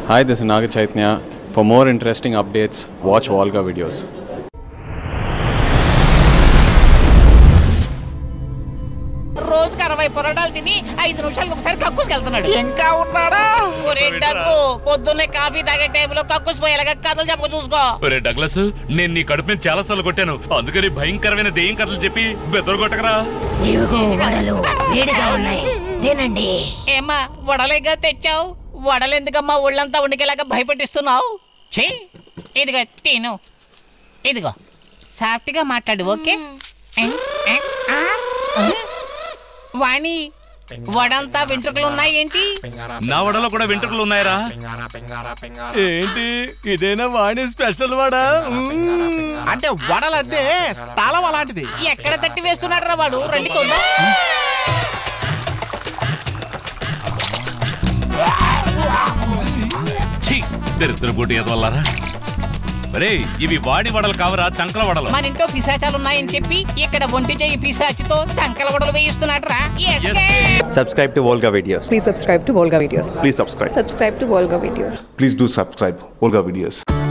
Hi, this is Naga Chaitanya. For more interesting updates, watch Volga videos. రోజుకి అరవై పొరడాలు తిని ఐదు నిమిషాలకు ఒకసారి కక్కుసుకెళ్తున్నాడు ఇంకా ఉన్నాడా ఒరే డగ్గు పొద్దున్నే కాఫీ తాగే టైంలో కక్కుస్ పోయేలాగా కథలు చెప్పక చూసుకో ఒరే డగ్లస్ నేను నీ కడుపు మీద చాలా సార్లు కొట్టాను అందుకని భయంకరమైన దెయ్యం కథలు చెప్పి బెదరు కొట్టకరా ఇవిగో వడలు వేడిగా ఉన్నాయి తినండి ఏమ్మా వడలేగా తెచ్చావు వడలు ఎందుకమ్మా ఒళ్ళంతా ఉడికేలాగా భయపెట్టిస్తున్నావు ఛీ ఇదిగో తిను ఇదిగో సాఫ్ట్గా మాట్లాడు ఓకే ఏ, ఏ, ఆ, ఆ. వాణి వడంతా వెంట్రుకలు ఉన్నాయి ఏంటి నా వడలో కూడా వెంట్రుకలు ఉన్నాయరా ఏంటి ఇదేనా వాణి స్పెషల్ వాడా అంటే వడలద్దే స్థలం అలాంటిది ఎక్కడ తట్టి వేస్తున్నాడు రా వాడు రండి చూద్దాం ఛీ దరిద్ర బోటి ఎదవల్లారా ఒరే ఇవి వాడి వడలు కావరా చంకల వడలు మన ఇంట్లో పిశాచాలు ఉన్నాయని చెప్పి ఇక్కడ ఒంటి చెయ్యి పిశాచితో చంకల వడలు వేయిస్తున్నాడు రా subscribe to Volga videos. Please subscribe to Volga Videos. Please subscribe. Subscribe to Volga Videos. Please do subscribe. Olga Videos.